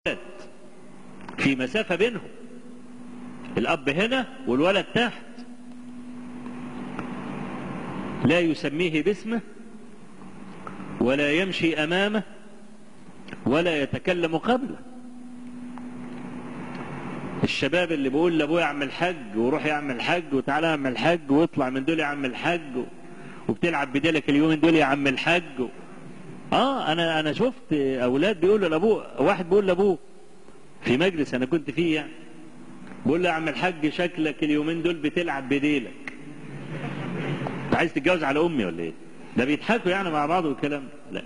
في مسافة بينهم الأب هنا والولد تحت لا يسميه باسمه ولا يمشي أمامه ولا يتكلم قبله الشباب اللي بيقول لابويا اعمل الحج وروح يا عم الحج وتعالى يا عم الحج واطلع من دول يا عم الحج وبتلعب بديلك اليومين دول يا عم الحج اه انا انا شفت اولاد بيقولوا لابوه واحد بيقول لابوه في مجلس انا كنت فيه يعني بيقول له يا عم الحاج شكلك اليومين دول بتلعب بديلك انت عايز تتجوز على امي ولا ايه ده بيضحكوا يعني مع بعض والكلام لا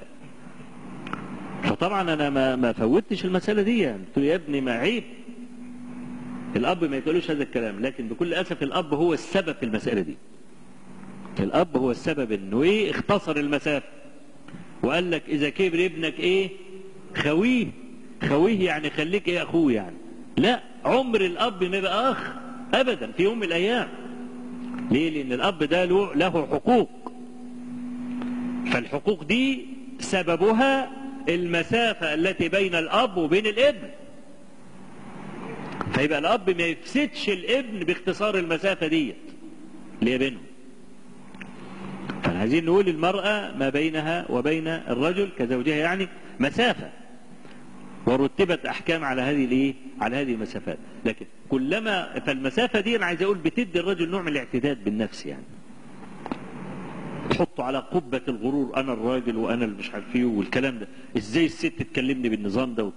فطبعا انا ما ما فوتش المساله دي يعني قلت له يا ابني ما عيب الاب ما يقولوش هذا الكلام لكن بكل اسف الاب هو السبب في المساله دي الاب هو السبب انه ايه اختصر المسافه وقال لك اذا كبر ابنك ايه خويه خويه يعني خليك ايه اخوه يعني لا عمر الاب ما يبقى اخ ابدا في يوم من الايام ليه لان الاب ده له له حقوق فالحقوق دي سببها المسافه التي بين الاب وبين الابن فيبقى الاب ما يفسدش الابن باختصار المسافه ديت اللي هي بينهم فعايزين نقول المرأة ما بينها وبين الرجل كزوجها يعني مسافة ورتبت أحكام على هذه الإيه؟ على هذه المسافات لكن كلما فالمسافة دي أنا عايز أقول بتدي الرجل نوع من الاعتداد بالنفس يعني تحطه على قبة الغرور أنا الراجل وأنا اللي مش عارف إيه والكلام ده إزاي الست تكلمني بالنظام ده